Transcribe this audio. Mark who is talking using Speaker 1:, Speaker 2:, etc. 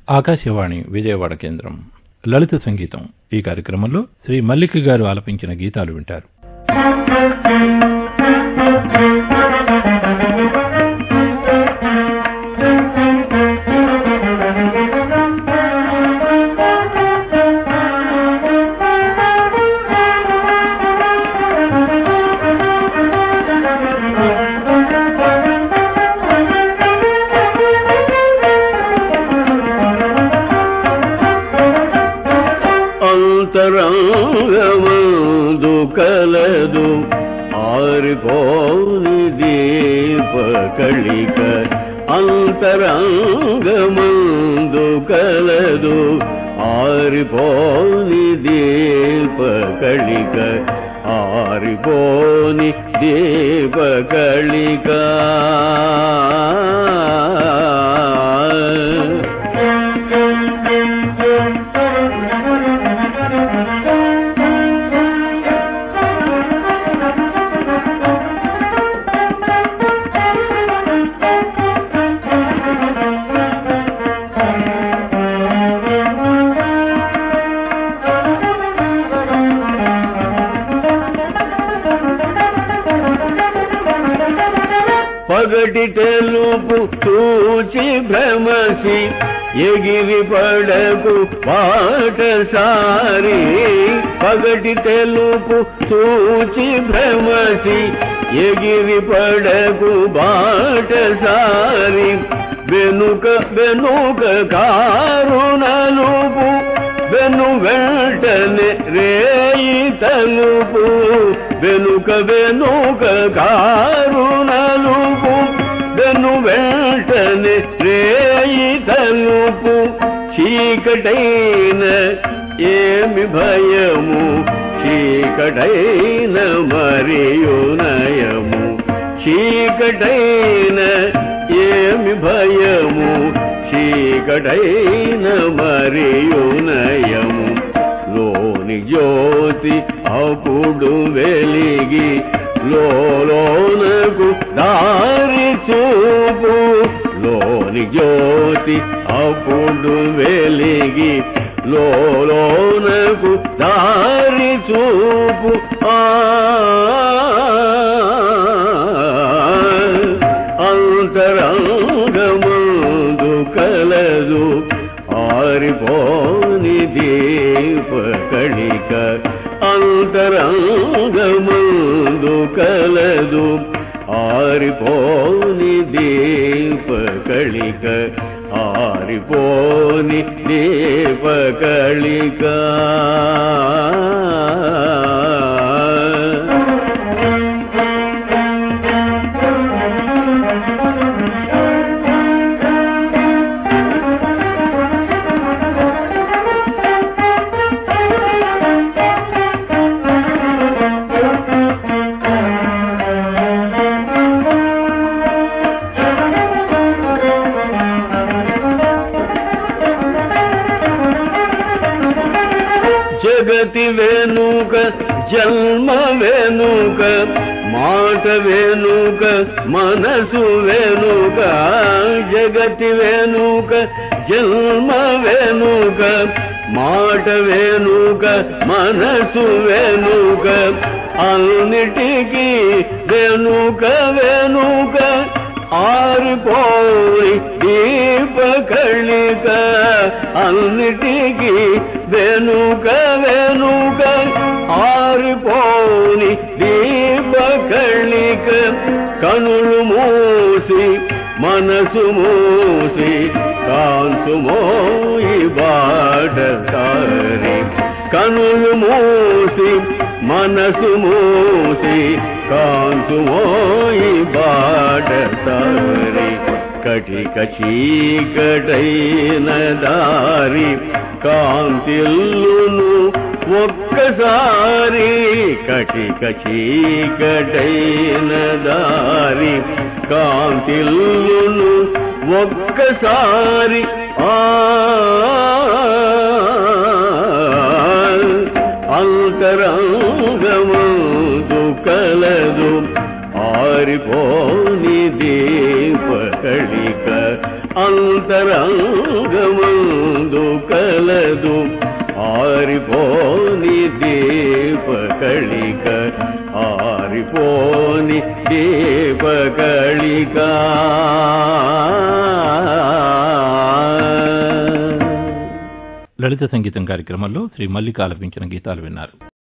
Speaker 1: ఆకాశవాణి విజయవాడ కేంద్రం లలిత సంగీతం ఈ కార్యక్రమంలో శ్రీ మల్లిక గారు ఆలపించిన గీతాలు వింటారు
Speaker 2: అంతరంగమందు కలదు ఆరిపోని దీప కళిక అంతరంగమందు కలదు ఆరిపోని దీప కళిక ఆరిపోని దీప కళిక పగటి తెలుపు చూచి భ్రమసి ఎగిరి పడకు పాటసారి పగటి తెలుపు చూచి భ్రమసి ఎగిరి పడకు బాటసారి వెనుక వెనుక కారుణలుపు వెను వెంటనే రేయి తలుపు వెనుక వెనుక కారుణలుపు వెను వెంటనే రేయి తలుపు చీకటైన ఏమి భయము చీకటైన మరియు నయము చీకటైన ఏమి భయము చీకటైన మరియు నయము లోని జ్యోతి అప్పుడు వెలిగి లోనకు దారి చూపు లోని జ్యోతి అప్పుడు వెలిగి లోనకు దారి చూపు ఆ అంతరంగమందు కలదు ఆరిపోని దీప కళిక అంతరంగమందు కలదు ఆరిపోని దీప కళిక ఆరిపోని దీప కళిక జగతి వెనుక జన్మ వెనుక మాట వెనుక మనసు వెనుక జగతి వెనుక జన్మ వెనుక మాట వెనుక మనసు వెనుక అన్నిటికీ వెనుక వెనుక ఆరిపోయి దీప కళిక అన్నిటికీ వెనుక వెనుక ఆరిపోని దీప కళిక కనులు మూసి మనసు మూసి కాంతుమోయి బాట సారి కనులు మూసి మనసు మూసి కాంతుమోయి బాట సారి కటిక చీకటైన దారి కాంతిల్లును ఒక్కసారి కటిక చీకటైన దారి కాంతిల్లును ఒక్కసారి ఆ అంతరంగమందు కలదు ఆరిపోని దీప కళిక అంతరంగమందు దేవగళిగా
Speaker 1: లలిత సంగీతం కార్యక్రమంలో శ్రీ మల్లిక ఆలపించిన గీతాలు విన్నారు